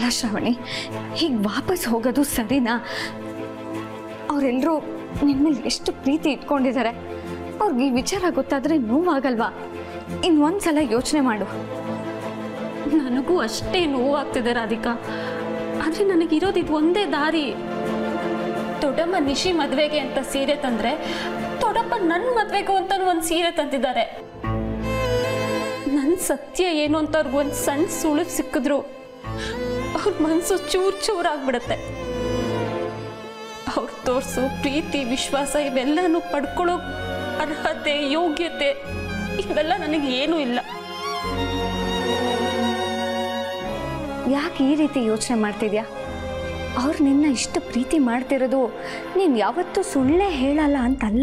ಶ್ರಾವಣಿ ಹೀಗೆ ವಾಪಸ್ ಹೋಗೋದು ಸರಿನಾ ಅವರೆಲ್ಲರೂ ನಿನ್ನ ಮೇಲೆ ಎಷ್ಟು ಪ್ರೀತಿ ಇಟ್ಕೊಂಡಿದ್ದಾರೆ ಅವ್ರಿಗೆ ಈ ವಿಚಾರ ಗೊತ್ತಾದರೆ ನೋವಾಗಲ್ವಾ ಇನ್ನೊಂದ್ಸಲ ಯೋಚನೆ ಮಾಡು ನನಗೂ ಅಷ್ಟೇ ನೋವಾಗ್ತಿದೆ ರಾಧಿಕಾ ಆದರೆ ನನಗಿರೋದು ಇದು ಒಂದೇ ದಾರಿ ದೊಡ್ಡಮ್ಮ ನಿಶಿ ಮದುವೆಗೆ ಅಂತ ಸೀರೆ ತಂದ್ರೆ ದೊಡ್ಡಪ್ಪ ನನ್ನ ಮದುವೆಗೂ ಅಂತ ಒಂದು ಸೀರೆ ತಂದಿದ್ದಾರೆ ನನ್ನ ಸತ್ಯ ಏನು ಅಂತ ಅವ್ರಿಗೆ ಒಂದು ಸಣ್ಣ ಸುಳಿವು ಸಿಕ್ಕಿದ್ರು ಅವ್ರ ಮನಸ್ಸು ಚೂರ್ ಚೂರಾಗ್ಬಿಡತ್ತೆ ಅವ್ರು ತೋರಿಸೋ ಪ್ರೀತಿ ವಿಶ್ವಾಸ ಇವೆಲ್ಲನೂ ಪಡ್ಕೊಳ್ಳೋ ಅರ್ಹತೆ ಯೋಗ್ಯತೆ ಇವೆಲ್ಲ ನನಗೆ ಏನೂ ಇಲ್ಲ ಯಾಕೆ ಈ ರೀತಿ ಯೋಚನೆ ಮಾಡ್ತಿದ್ಯಾ ಅವ್ರು ನಿನ್ನ ಇಷ್ಟು ಪ್ರೀತಿ ಮಾಡ್ತಿರೋದು ನೀನು ಯಾವತ್ತೂ ಸುಳ್ಳೇ ಹೇಳಲ್ಲ ಅಂತಲ್ಲ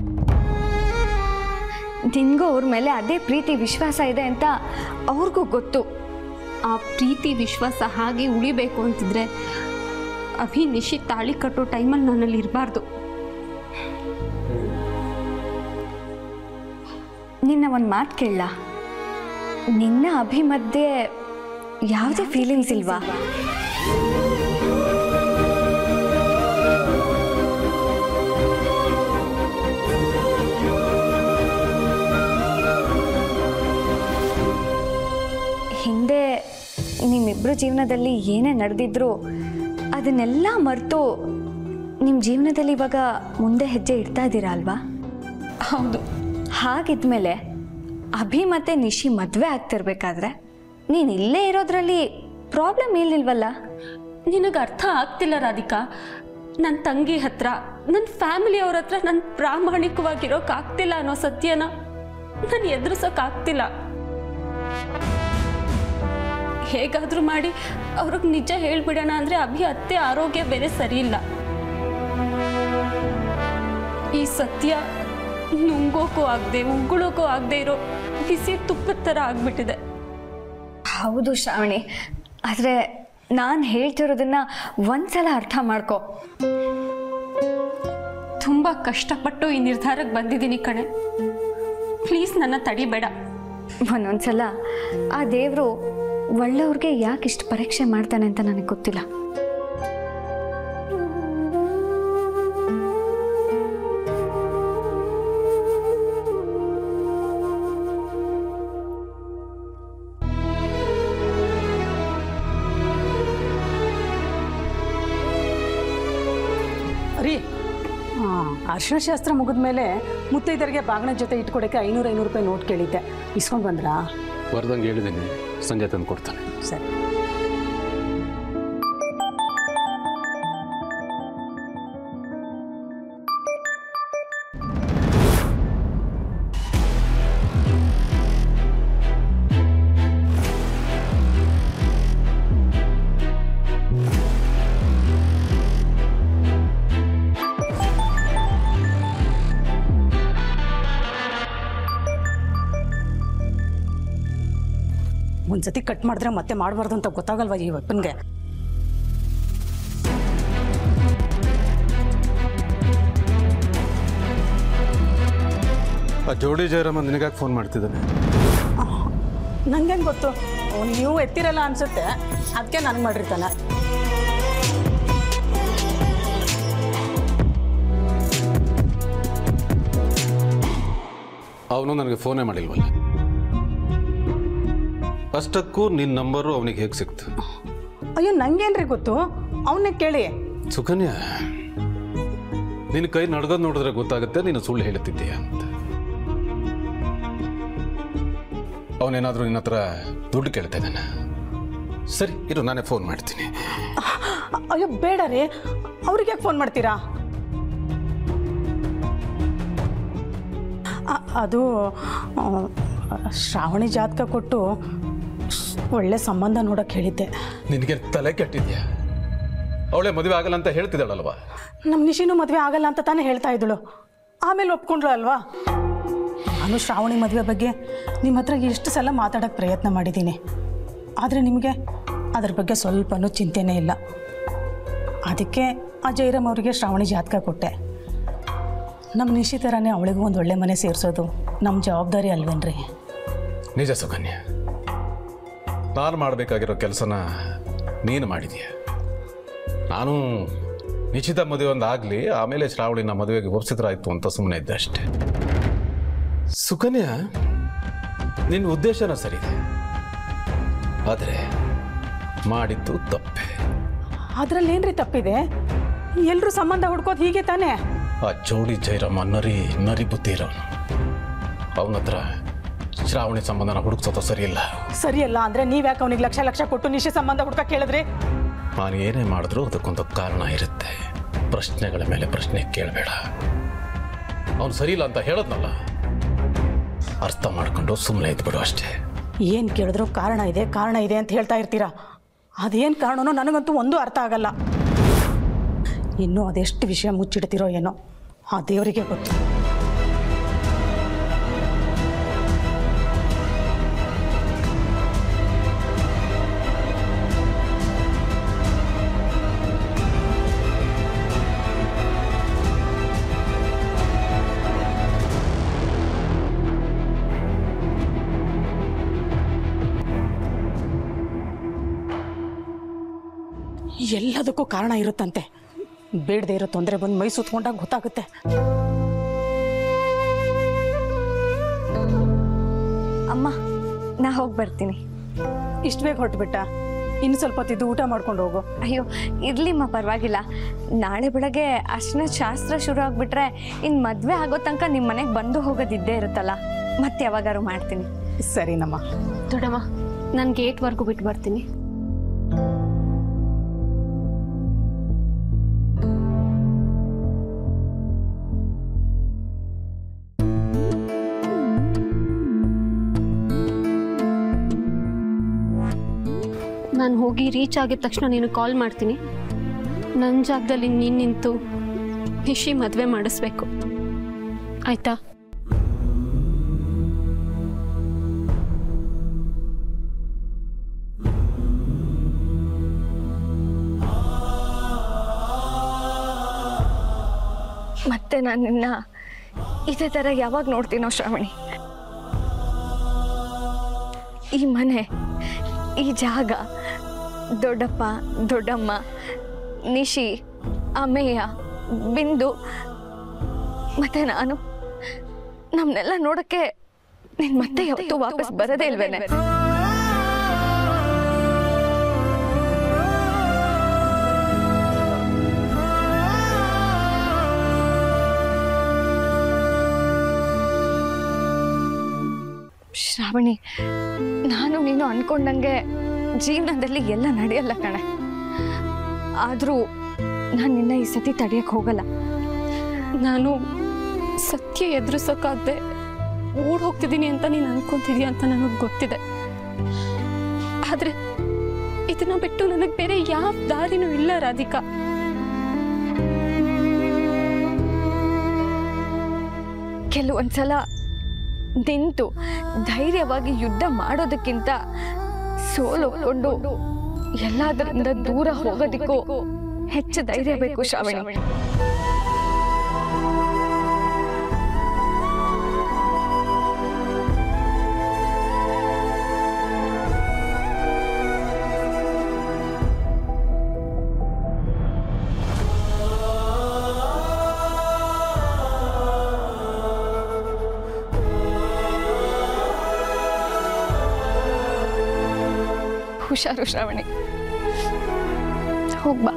ನಿನ್ಗೂ ಅವ್ರ ಮೇಲೆ ಅದೇ ಪ್ರೀತಿ ವಿಶ್ವಾಸ ಇದೆ ಅಂತ ಅವ್ರಿಗೂ ಗೊತ್ತು ಆ ಪ್ರೀತಿ ವಿಶ್ವಾಸ ಹಾಗೆ ಉಳಿಬೇಕು ಅಂತಿದ್ರೆ ಅಭಿ ನಿಶಿ ತಾಳಿ ಕಟ್ಟೋ ಟೈಮಲ್ಲಿ ನನ್ನಲ್ಲಿ ಇರಬಾರ್ದು ನಿನ್ನ ಒಂದು ಮಾತು ಕೇಳಲ್ಲ ನಿನ್ನ ಅಭಿ ಮಧ್ಯೆ ಯಾವುದೇ ಫೀಲಿಂಗ್ಸ್ ಇಲ್ವಾ ಹಿಂದೆ ನಿಮ್ಮಿಬ್ಬರ ಜೀವನದಲ್ಲಿ ಏನೇ ನಡೆದಿದ್ರು ಅದನ್ನೆಲ್ಲ ಮರೆತು ನಿಮ್ಮ ಜೀವನದಲ್ಲಿ ಇವಾಗ ಮುಂದೆ ಹೆಜ್ಜೆ ಇಡ್ತಾ ಇದ್ದೀರಾ ಅಲ್ವಾ ಹೌದು ಹಾಗಿದ್ಮೇಲೆ ಅಭಿ ಮತ್ತೆ ನಿಶಿ ಮದುವೆ ಆಗ್ತಿರ್ಬೇಕಾದ್ರೆ ನೀನು ಇಲ್ಲೇ ಇರೋದ್ರಲ್ಲಿ ಪ್ರಾಬ್ಲಮ್ ಏನಿಲ್ವಲ್ಲ ನಿನಗೆ ಅರ್ಥ ಆಗ್ತಿಲ್ಲ ರಾಧಿಕಾ ನನ್ನ ತಂಗಿ ಹತ್ರ ನನ್ನ ಫ್ಯಾಮಿಲಿಯವ್ರ ಹತ್ರ ನಾನು ಪ್ರಾಮಾಣಿಕವಾಗಿರೋಕ್ಕಾಗ್ತಿಲ್ಲ ಅನ್ನೋ ಸತ್ಯನ ನಾನು ಎದುರಿಸೋಕ್ಕಾಗ್ತಿಲ್ಲ ಹೇಗಾದರೂ ಮಾಡಿ ಅವ್ರಿಗೆ ನಿಜ ಹೇಳ್ಬಿಡೋಣ ಅಂದರೆ ಅಭಿ ಅತ್ತೆ ಆರೋಗ್ಯ ಬೇರೆ ಸರಿ ಇಲ್ಲ ಈ ಸತ್ಯ ನುಂಗೋಕ್ಕೂ ಆಗದೆ ಉಗುಳೋಕ್ಕೂ ಆಗದೆ ಇರೋ ಬಿಸಿ ತುಪ್ಪದ ಥರ ಆಗ್ಬಿಟ್ಟಿದೆ ಹೌದು ಶ್ರಾವಣಿ ಆದರೆ ನಾನು ಹೇಳ್ತಿರೋದನ್ನ ಒಂದ್ಸಲ ಅರ್ಥ ಮಾಡ್ಕೊ ತುಂಬ ಕಷ್ಟಪಟ್ಟು ಈ ನಿರ್ಧಾರಕ್ಕೆ ಬಂದಿದ್ದೀನಿ ಕಣೆ ಪ್ಲೀಸ್ ನನ್ನ ತಡಿಬೇಡ ಒಂದೊಂದ್ಸಲ ಆ ದೇವರು ಒಳ್ಳೆಯವ್ರಿಗೆ ಯಾಕೆ ಇಷ್ಟು ಪರೀಕ್ಷೆ ಮಾಡ್ತಾನೆ ಅಂತ ನನಗೆ ಗೊತ್ತಿಲ್ಲ ರೀ ಹಾಂ ಅರ್ಶಿಣ ಶಾಸ್ತ್ರ ಮುಗಿದ ಮೇಲೆ ಮುತ್ತೈದರಿಗೆ ಬಾಗಣ ಜೊತೆ ಇಟ್ಕೊಡೋಕ್ಕೆ ಐನೂರು ಐನೂರು ರೂಪಾಯಿ ನೋಟ್ ಕೇಳಿದ್ದೆ ಇಸ್ಕೊಂಡು ಬಂದ್ರಾ ಬರ್ದಂಗೆ ಹೇಳಿದ್ದೀನಿ ಸಂಜೆ ತಂದು ಕೊಡ್ತಾನೆ ಸರಿ ಒಂದ್ಸತಿ ಕಟ್ ಮಾಡಿದ್ರೆ ಮತ್ತೆ ಮಾಡಬಾರ್ದು ಅಂತ ಗೊತ್ತಾಗಲ್ವಾ ಈ ವೆಪ್ಪನ್ಗೆ ಆ ಜೋಡಿ ಜಯರಾಮ ನಿನಗಾಗಿ ಫೋನ್ ಮಾಡ್ತಿದ್ದಾನೆ ನಂಗೆ ಗೊತ್ತು ಅವ್ನು ನೀವು ಎತ್ತಿರಲ್ಲ ಅನ್ಸುತ್ತೆ ಅದಕ್ಕೆ ನನಗೆ ಮಾಡಿರ್ತಾನೆ ಅವನು ನನಗೆ ಫೋನೇ ಮಾಡಿಲ್ವಲ್ಲ ಅಷ್ಟಕ್ಕೂ ನಿನ್ನ ನಂಬರು ಅವನಿಗೆ ಹೇಗೆ ಸಿಕ್ತು ಅಯ್ಯೋ ನಂಗೇನ್ರಿ ಗೊತ್ತು ಅವನ್ನೇ ಕೇಳಿ ಸುಕನ್ಯಾ ನಿನ್ನ ಕೈ ನಡ್ಗೋದು ನೋಡಿದ್ರೆ ಗೊತ್ತಾಗುತ್ತೆ ನೀನು ಸುಳ್ಳು ಹೇಳುತ್ತಿದ್ದೀಯ ಅಂತ ಅವನೇನಾದರೂ ನಿನ್ನ ಹತ್ರ ದುಡ್ಡು ಕೇಳ್ತಾ ಇದ್ದಾನೆ ಸರಿ ಇರು ನಾನೇ ಫೋನ್ ಮಾಡ್ತೀನಿ ಅಯ್ಯೋ ಬೇಡ ರೀ ಅವ್ರಿಗೆ ಯಾಕೆ ಫೋನ್ ಮಾಡ್ತೀರಾ ಅ- ಅದು ಆ, ಶ್ರಾವಣಿ ಜಾತಕ ಕೊಟ್ಟು ಒಳ್ಳೆ ಸಂಬಂಧ ನೋಡೋಕೆ ಹೇಳಿದ್ದೆ ನಿನಗೆ ತಲೆ ಕೆಟ್ಟಿದ್ಯಾ ಅವಳೇ ಮದುವೆ ಆಗಲ್ಲ ಅಂತ ಹೇಳ್ತಿದ್ದಾಳಲ್ವಾ ನಮ್ಮ ನಿಶಿನೂ ಮದುವೆ ಆಗಲ್ಲ ಅಂತ ತಾನೇ ಹೇಳ್ತಾ ಇದ್ದಳು ಆಮೇಲೆ ಒಪ್ಕೊಂಡ್ಳು ಅಲ್ವಾ ನಾನು ಶ್ರಾವಣಿ ಮದುವೆ ಬಗ್ಗೆ ನಿಮ್ಮ ಹತ್ರ ಎಷ್ಟು ಸಲ ಮಾತಾಡೋಕ್ಕೆ ಪ್ರಯತ್ನ ಮಾಡಿದ್ದೀನಿ ಆದರೆ ನಿಮಗೆ ಅದ್ರ ಬಗ್ಗೆ ಸ್ವಲ್ಪನೂ ಚಿಂತೆನೇ ಇಲ್ಲ ಅದಕ್ಕೆ ಆ ಜಯರಾಮ್ ಅವರಿಗೆ ಶ್ರಾವಣಿ ಜಾತಕ ಕೊಟ್ಟೆ ನಮ್ಮ ನಿಶಿ ಥರನೇ ಅವಳಿಗೂ ಒಂದು ಒಳ್ಳೆ ಮನೆ ಸೇರಿಸೋದು ನಮ್ಮ ಜವಾಬ್ದಾರಿ ಅಲ್ವೇನ್ರಿ ನಿಜ ಸುಕನ್ಯಾ ನಾನು ಮಾಡಬೇಕಾಗಿರೋ ಕೆಲಸನ ನೀನು ಮಾಡಿದೀಯ ನಾನು ನಿಶ್ಚಿತ ಮದುವೆ ಒಂದು ಆಗಲಿ ಆಮೇಲೆ ಶ್ರಾವಣಿನ ಮದುವೆಗೆ ಒಪ್ಸಿದ್ರಾಯ್ತು ಅಂತ ಸುಮ್ಮನೆ ಇದ್ದೆ ಅಷ್ಟೆ ಸುಕನ್ಯಾ ನಿನ್ನ ಉದ್ದೇಶನ ಸರಿ ಇದೆ ಆದರೆ ಮಾಡಿದ್ದು ತಪ್ಪೆ ಅದ್ರಲ್ಲಿ ಏನ್ರಿ ತಪ್ಪಿದೆ ಎಲ್ಲರೂ ಸಂಬಂಧ ಹುಡ್ಕೋದು ಹೀಗೆ ತಾನೇ ಆ ಜೋಡಿ ಜೈರಮ್ಮ ನರಿ ನರಿ ಬುದ್ಧಿ ಇರೋನು ಅವನ ಹತ್ರ ಶ್ರಾವಣಿ ಸಂಬಂಧನ ಹುಡುಕ್ಸೋದು ಸರಿಯಿಲ್ಲ ಸರಿಯಲ್ಲ ಅಂದ್ರೆ ನೀವ್ಯಾಕೆ ಅವನಿಗೆ ಲಕ್ಷ ಲಕ್ಷ ಕೊಟ್ಟು ನಿಶೆ ಸಂಬಂಧ ಹುಡ್ಕಕ್ ಕೇಳಿದ್ರಿ ನಾನು ಏನೇ ಮಾಡಿದ್ರೂ ಅದಕ್ಕೊಂದು ಕಾರಣ ಇರುತ್ತೆ ಪ್ರಶ್ನೆಗಳ ಮೇಲೆ ಪ್ರಶ್ನೆ ಕೇಳಬೇಡ ಅವನು ಸರಿಯಿಲ್ಲ ಅಂತ ಹೇಳದ್ನಲ್ಲ ಅರ್ಥ ಮಾಡ್ಕೊಂಡು ಸುಮ್ಮನೆ ಇದ್ಬಿಡು ಅಷ್ಟೇ ಏನು ಕೇಳಿದ್ರು ಕಾರಣ ಇದೆ ಕಾರಣ ಇದೆ ಅಂತ ಹೇಳ್ತಾ ಇರ್ತೀರಾ ಅದೇನು ಕಾರಣನೋ ನನಗಂತೂ ಒಂದೂ ಅರ್ಥ ಆಗಲ್ಲ ಇನ್ನೂ ಅದೆಷ್ಟು ವಿಷಯ ಮುಚ್ಚಿಡ್ತಿರೋ ಏನೋ ಆ ದೇವರಿಗೆ ಗೊತ್ತು ಎಲ್ಲದಕ್ಕೂ ಕಾರಣ ಇರುತ್ತಂತೆ ಬೇಡದೆ ಇರೋ ತೊಂದರೆ ಬಂದು ಮೈ ಸುತ್ಕೊಂಡಾಗ ಗೊತ್ತಾಗುತ್ತೆ ಅಮ್ಮ ನಾ ಹೋಗಿ ಬರ್ತೀನಿ ಇಷ್ಟು ಬೇಗ ಹೊರಟ್ಬಿಟ್ಟ ಇನ್ನು ಸ್ವಲ್ಪ ಹೊತ್ತಿದ್ದು ಊಟ ಮಾಡ್ಕೊಂಡು ಹೋಗು ಅಯ್ಯೋ ಇರ್ಲಿಮ್ಮ ಪರವಾಗಿಲ್ಲ ನಾಳೆ ಬೆಳಗ್ಗೆ ಅರ್ಶಿನ ಶಾಸ್ತ್ರ ಶುರು ಆಗ್ಬಿಟ್ರೆ ಇನ್ನು ಮದುವೆ ಆಗೋ ತನಕ ನಿಮ್ಮ ಮನೆಗೆ ಬಂದು ಹೋಗೋದಿದ್ದೇ ಇರುತ್ತಲ್ಲ ಮತ್ತೆ ಯಾವಾಗಾರು ಮಾಡ್ತೀನಿ ಸರಿನಮ್ಮ ದೊಡ್ಡಮ್ಮ ನಾನು ಗೇಟ್ವರೆಗೂ ಬಿಟ್ಟು ಬರ್ತೀನಿ ನಾನು ಹೋಗಿ ರೀಚ್ ಆಗಿದ ತಕ್ಷಣ ನೀನು ಕಾಲ್ ಮಾಡ್ತೀನಿ ನನ್ನ ಜಾಗದಲ್ಲಿ ನೀನು ನಿಂತು ನಿಶಿ ಮದುವೆ ಮಾಡಿಸ್ಬೇಕು ಆಯ್ತಾ ಮತ್ತೆ ನಾನು ನಿನ್ನ ಇದೇ ಥರ ಯಾವಾಗ ನೋಡ್ತೀನೋ ಶ್ರಾವಣಿ ಈ ಮನೆ ಈ ಜಾಗ ದೊಡ್ಡಪ್ಪ ದೊಡ್ಡಮ್ಮ ನಿಶಿ ಅಮೇಯ ಬಿಂದು ಮತ್ತೆ ನಾನು ನಮ್ಮನ್ನೆಲ್ಲ ನೋಡಕ್ಕೆ ನೀನ್ ಮತ್ತೆ ಯಾವತ್ತೂ ವಾಪಸ್ ಬರೋದೇ ಇಲ್ವೇನೆ ಶ್ರಾವಣಿ ನಾನು ನೀನು ಅನ್ಕೊಂಡಂಗೆ ಜೀವನದಲ್ಲಿ ಎಲ್ಲ ನಡೆಯಲ್ಲ ಕಣೆ ಆದರೂ ನಾನು ನಿನ್ನ ಈ ಸತಿ ತಡೆಯಕ್ಕೆ ಹೋಗಲ್ಲ ನಾನು ಸತ್ಯ ಎದುರಿಸೋಕ್ಕಾಗದೆ ಓಡ್ ಹೋಗ್ತಿದ್ದೀನಿ ಅಂತ ನೀನು ಅನ್ಕೊಂತಿದ್ಯಾ ಅಂತ ನನಗೆ ಗೊತ್ತಿದೆ ಆದರೆ ಇದನ್ನ ಬಿಟ್ಟು ನನಗೆ ಬೇರೆ ಯಾವ ದಾರಿನೂ ಇಲ್ಲ ರಾಧಿಕಾ ಕೆಲವೊಂದ್ಸಲ ನಿಂತು ಧೈರ್ಯವಾಗಿ ಯುದ್ಧ ಮಾಡೋದಕ್ಕಿಂತ ಸೋಲೊಪ್ಕೊಂಡು ಎಲ್ಲದರಿಂದ ದೂರ ಹೋಗೋದಕ್ಕೂ ಹೆಚ್ಚು ಧೈರ್ಯ ಬೇಕು ಶ್ರಾವಣಿ ಹುಷಾರು ಶ್ರಾವಣಿ ಹೋಗ್ಬಾ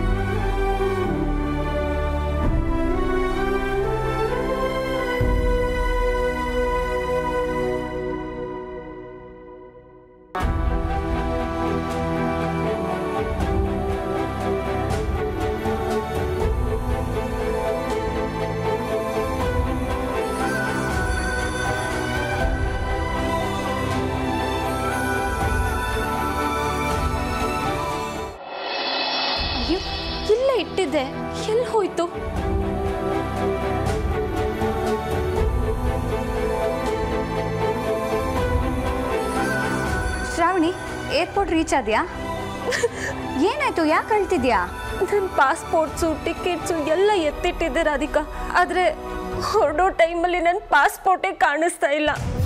ಅಯ್ಯೋ ಇಲ್ಲೇ ಇಟ್ಟಿದ್ದೆ ಎಲ್ಲಿ ಹೋಯ್ತು ಶ್ರಾವಣಿ ಏರ್ಪೋರ್ಟ್ ರೀಚ್ ಆದ್ಯಾ ಏನಾಯ್ತು ಯಾಕೆ ಅಳ್ತಿದ್ಯಾ ನನ್ನ ಪಾಸ್ಪೋರ್ಟ್ಸು ಟಿಕೆಟ್ಸು ಎಲ್ಲ ಎತ್ತಿಟ್ಟಿದ್ದೆ ರಾಧಿಕಾ ಆದರೆ ಹೊರಡೋ ಟೈಮಲ್ಲಿ ನನ್ನ ಪಾಸ್ಪೋರ್ಟೇ ಕಾಣಿಸ್ತಾ ಇಲ್ಲ